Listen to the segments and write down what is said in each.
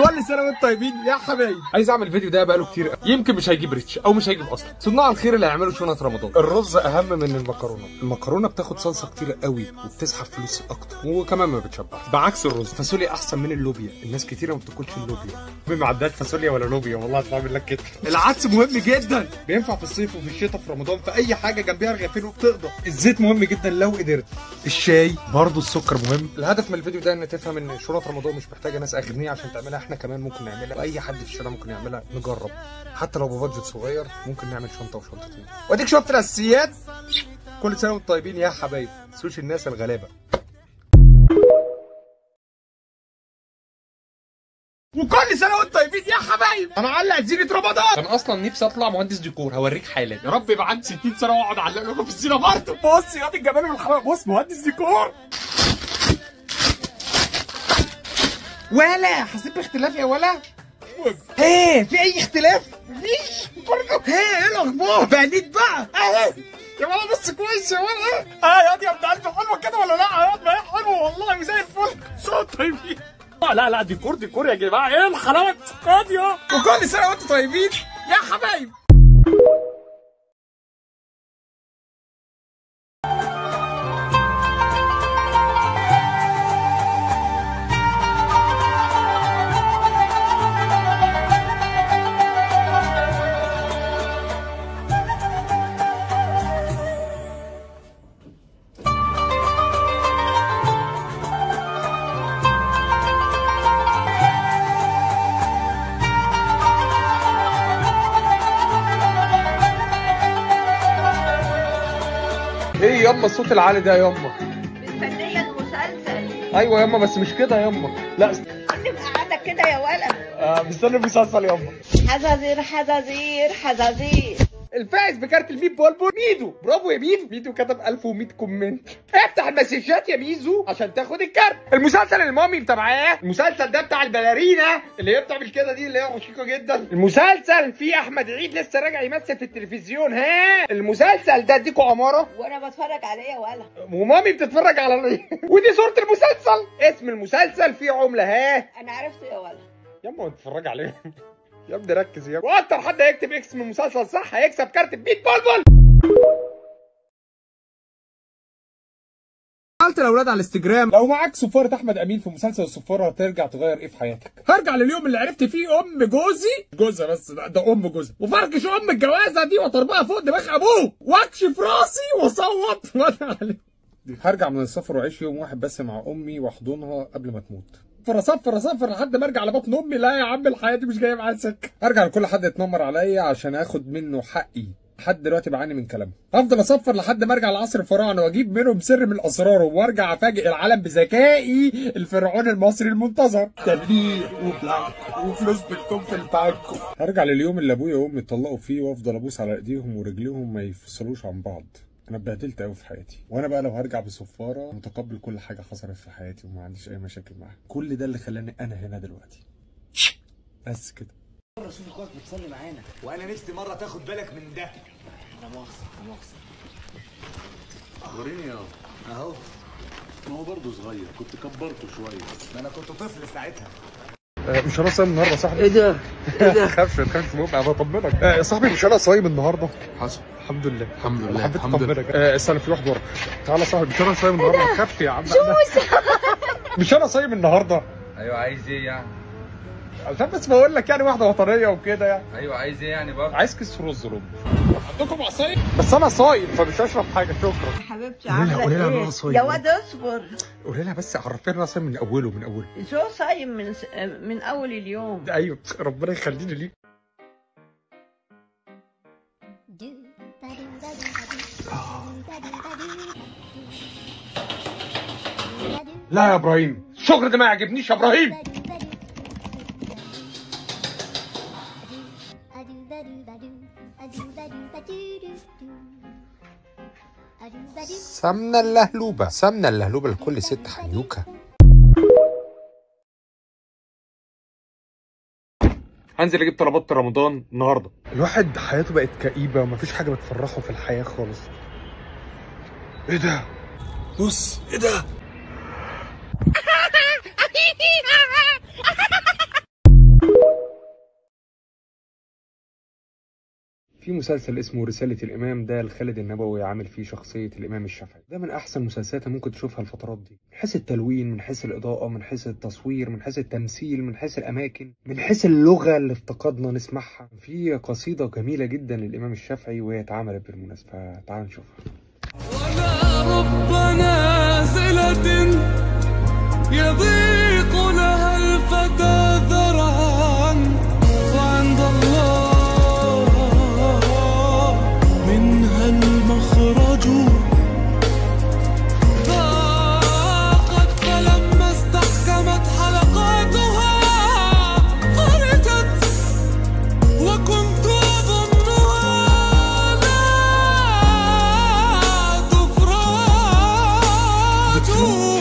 كل سنه وانتم طيبين يا حبايبي عايز اعمل الفيديو ده بقاله كتير قوي. يمكن مش هيجيب ريتش او مش هيجيب اصلا صناع الخير اللي هيعملوا شنط رمضان الرز اهم من المكرونه المكرونه بتاخد صلصه كتير قوي وبتسحب فلوس اكتر وكمان ما بتشبعش بعكس الرز فاصوليا احسن من اللوبيا الناس كتيره ما بتاكلش اللوبيا ما عداش فاصوليا ولا لوبيا والله هتعمل لك كده العدس مهم جدا بينفع في الصيف وفي الشتاء في رمضان في اي حاجه جنبيها رغيفين وبتقضى الزيت مهم جدا لو قدرت الشاي برضه السكر مهم الهدف من الفيديو ده ان تفهم ان شنط رمضان مش محتاجه ناس اغنياء عشان تعملها احنا كمان ممكن نعملها واي حد في الشارع ممكن يعملها نجرب حتى لو ببادجت صغير ممكن نعمل شنطه وشنطتين واديك شفت الاساسيات كل سنه وانتم طيبين يا حبايبي سوش الناس الغلابه وكل سنه وانتم طيبين يا حبايبي انا علق زينه رمضان انا اصلا نفسي اطلع مهندس ديكور هوريك حالا يا رب يبقى عندي 60 سنه واقعد اعلق لكم في الزينه برضه بص يا دي الجمال والحلاوه بص مهندس ديكور ولا حسيت باختلاف يا ولا ايه في اي اختلاف مفيش برضه ايه ايه الاخبار بقليد بقى اهي يا ولا بص كويس يا ولا اه يا دي يا ابن قلبي حلوه كده ولا لا يا ما هي حلوه والله زي الفل صوت طيبين اه لا لا ديكور ديكور يا جماعه ايه الحلاوه قاضيه وكل سنه وانتم طيبين يا حبايبي ايه ياما الصوت العالي ده ياما مستنية المسلسل ايوه ياما بس مش كده ياما لا است... كل قعدك كده يا ولد آه مستني المسلسل ياما حزازير حزازير حزازير الفائز بكارت الميت بول بول ميدو برافو يا ميدو ميدو كتب 1100 كومنت افتح المسجات يا ميزو عشان تاخد الكارت المسلسل اللي مامي متابعاه المسلسل ده بتاع البلارينا اللي هي بتعمل كده دي اللي هي رشيقه جدا المسلسل فيه احمد عيد لسه راجع يمثل في التلفزيون ها المسلسل ده اديكوا عماره وانا بتفرج عليه يا ولد ومامي بتتفرج على ودي صوره المسلسل اسم المسلسل فيه عمله ها انا عرفته يا ولد يا اما اتفرج عليه يا ابني ركز يا ابني واكتر حد هيكتب اسم المسلسل صح هيكسب كارت بيت بلبل سالت الاولاد على الانستجرام لو معاك صفاره احمد امين في مسلسل الصفاره هترجع تغير ايه في حياتك هرجع لليوم اللي عرفت فيه ام جوزي جوزها بس لا ده ام جوزها وفركش ام الجوازه دي وطربها فوق دماغ ابوه واكشف راسي واصوت وانا عليه هرجع من السفر واعيش يوم واحد بس مع امي واحضنها قبل ما تموت صفر اصفر اصفر لحد ما ارجع لبطن امي لا يا عم الحياه دي مش جايه معايا سكه ارجع لكل حد يتنمر عليا عشان اخد منه حقي لحد دلوقتي بعاني من كلامه هفضل اصفر لحد ما ارجع لعصر الفراعنه واجيب منهم سر من اسرارهم وارجع افاجئ العالم بذكائي الفرعون المصري المنتظر تبليغ وبلاك وفلوس بتكون في البانكو هرجع لليوم اللي ابويا وامي اتطلقوا فيه وافضل ابوس على ايديهم ورجليهم ما يفصلوش عن بعض انا اتبهدلت قوي في حياتي وانا بقى لو هرجع بصفاره متقبل كل حاجه حصلت في حياتي وما عنديش اي مشاكل معاها كل ده اللي خلاني انا هنا دلوقتي بس كده وانا نفسي مره تاخد بالك من ده وريني يا اهو ما هو برضه صغير كنت كبرته شويه ما انا كنت طفل ساعتها مش انا صايم النهارده يا صاحبي ايه ده؟ ايه ده؟ خافش ما تخافش مهم انا بطمنك آه، يا صاحبي مش انا صايم النهارده حصل الحمد لله الحمد لله، حبيت الحمد لله. اطمنك آه، استنى في واحد ورا تعالى يا صاحبي مش انا صايم النهارده ما تخافش يا عم مش انا صايم النهارده ايوه عايز ايه يعني عشان بس بقول لك يعني واحده وطنيه وكده يعني ايوه عايز ايه يعني برضه عايز كيس رز رم عندكم عصاير بس انا صايم فمش هشرب حاجه شكرا يا حبيبتي قولي لها- قولي لها عاملة إن أنا ايه؟ صايم. يا واد اصبر قولي لها بس عرفيني انا صايم من اوله من اوله شو صايم من س... من اول اليوم ايوه ربنا يخليني ليك لا يا ابراهيم الشغل ده ما يعجبنيش يا ابراهيم سمنة اللهلوبة سمنة اللهلوبة لكل ست حنيوكة هنزل اجيب طلبات رمضان النهارده الواحد حياته بقت كئيبة ومفيش حاجة بتفرحه في الحياة خالص ايه ده؟ بص ايه ده؟ في مسلسل اسمه رسالة الإمام ده لخالد النبوي عامل فيه شخصية الإمام الشافعي ده من أحسن مسلسلات ممكن تشوفها الفترات دي من حيث التلوين من حيث الإضاءة من حيث التصوير من حيث التمثيل من حيث الأماكن من حيث اللغة اللي افتقدنا نسمعها في قصيدة جميلة جدا للإمام الشافعي وهي اتعملت بالمناسبة تعالوا نشوفها رب نازلة يضيق لها الفتى ذرعا وعند الله منها المخرج ضاقت فلما استحكمت حلقاتها فرجت وكنت أظنها لا تفرج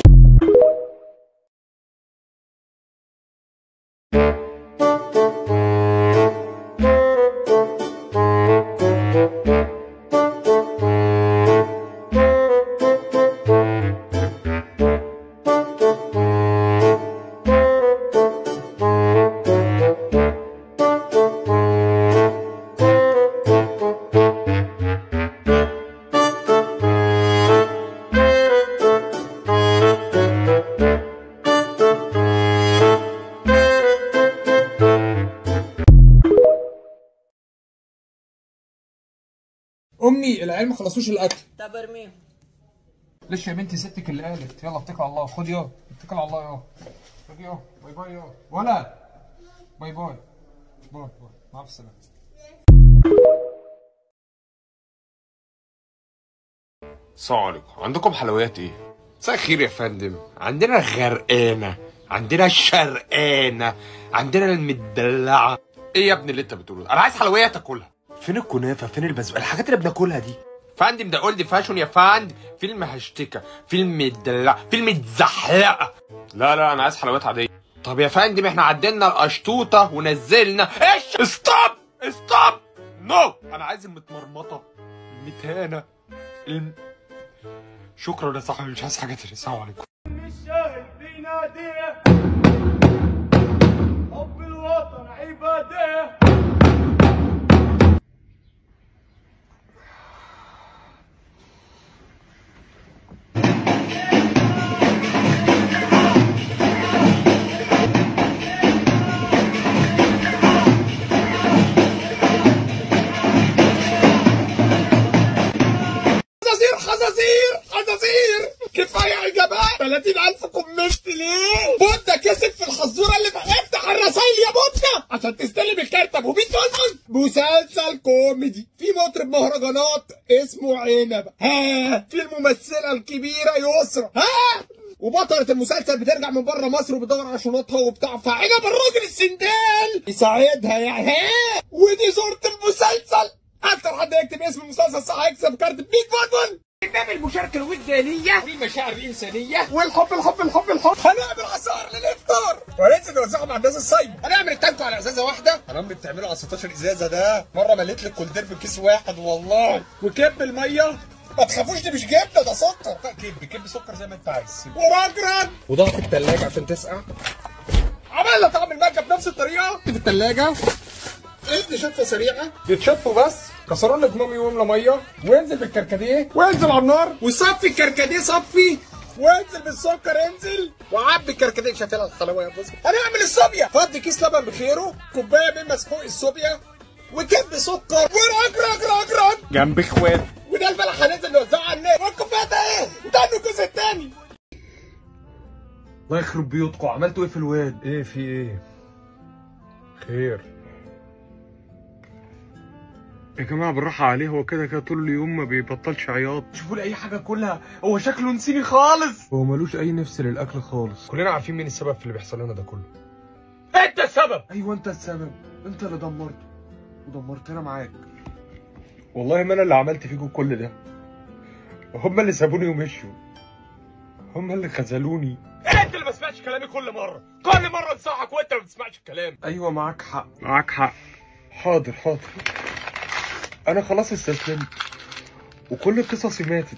أمي العيال ما خلصوش الأكل طب ارميهم ليش يا بنتي ستك اللي قالت يلا اتكل على الله خد يا اتكل على الله يا خد يا باي باي يا ولا باي باي باي باي مع السلامة السلام عليكم عندكم حلويات ايه مساء الخير يا فندم عندنا غرقانه عندنا شرقانه عندنا المدلعه ايه يا ابني اللي انت بتقوله ده؟ انا عايز حلويات اكلها فين الكنافه فين البزبوق الحاجات اللي بناكلها دي فندم ده اولد فاشون يا فندم فيلم هشتكى فيلم مدلع فيلم اتزحلقه لا لا انا عايز حلويات عاديه طب يا فندم احنا عدلنا القشطوطه ونزلنا ايش ستوب ستوب نو انا عايز المتمرمطه المتهانه الم... شكرا يا صاحبي مش عايز حاجه تاني السلام عليكم الشاهد بيناديه حب الوطن عباده حزازير حزازير حزازير كفايه يا جماعه 30000 كومنت ليه؟ بودة كسب في الحزوره اللي بقى افتح الرسايل يا بودة عشان تستلم الكارت ابو 100 فلوس مسلسل كوميدي في مطرب مهرجانات اسمه عنب ها في الممثله الكبيره يسرا ها وبطلة المسلسل بترجع من بره مصر وبتدور على شنطها وبتاع فعنب الراجل السندال يساعدها يعني ها ودي صورة المسلسل اكتر حد يكتب اسم المسلسل صح هيكسب كارت ب 100 بونبون قدام المشاركة الوجدانية والمشاعر الإنسانية والحب الحب الحب الحب هنعمل عصائر للإفطار وهننزل نوزعهم على الناس الصايمة هنعمل التانكو على إزازة واحدة أنا أمي بتعمله على 16 إزازة ده مرة مليت لك كولدير بكيس واحد والله وكب المية ما تخافوش دي مش جبنة ده سكر لا كب كب سكر زي ما أنت عايز ورجرج وضغط في التلاجة عشان تسقع عملنا طعم المانجا بنفس الطريقة في التلاجة ادي شطفه سريعه يتشطفوا بس كسران جمامي واملى ميه وانزل بالكركديه وانزل على النار وصفي الكركديه صفي وانزل بالسكر انزل وعبي الكركديه شايفين الحلاوه يا بص هنعمل الصوبيا فضي كيس لبن بخيره كوبايه من مسحوق الصوبيا وكب سكر ورج رج رج رج جنب اخوات وده البلح هننزل نوزعه على الناس والكوبايه ده ايه؟ ده الجزء الثاني الله يخرب بيوتكم عملتوا ايه في الواد؟ ايه في ايه؟ خير يا جماعة بالراحة عليه هو كده كده طول اليوم ما بيبطلش عياط شوفوا لي أي حاجة كلها هو شكله نسيني خالص هو ملوش أي نفس للأكل خالص كلنا عارفين مين السبب في اللي بيحصل لنا ده كله أنت السبب أيوه أنت السبب أنت اللي دمرته ودمرتنا معاك والله ما أنا اللي عملت فيكم كل ده هم اللي سابوني ومشوا هم اللي خذلوني انت اللي ما سمعتش كلامي كل مره كل مره انصحك وانت ما بتسمعش الكلام ايوه معاك حق معاك حق حاضر حاضر انا خلاص استسلمت وكل قصصي ماتت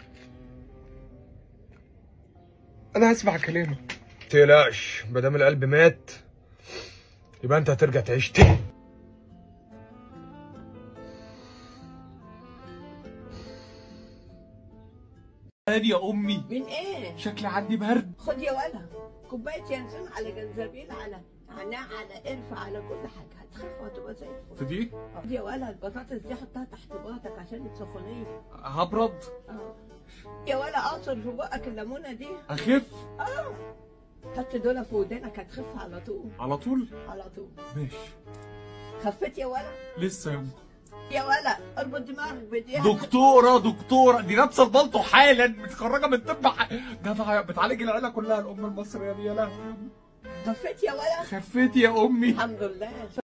انا هسمع كلامك تقلقش ما دام القلب مات يبقى انت هترجع تعيش تاني تعبان يا امي من ايه شكلي عندي برد خد يا ولا كوبايه ينسون على جنزبيل على نعناع على قرفه على كل حاجه هتخف وهتبقى زي الفل في دي خد يا ولا البطاطس دي حطها تحت باطك عشان السخونيه هبرد اه يا ولا اعصر في بقك الليمونه دي اخف اه حط دول في ودانك هتخف على طول على طول على طول ماشي خفيت يا ولا لسه يوم يا ولا اربط دماغك بايديها دكتورة دكتورة دي لابسة البلطو حالا متخرجة من طب ح- جدع بتعالج العيلة كلها الأم المصرية دي يا لهوي خفيت يا ولا خفيت يا أمي الحمد لله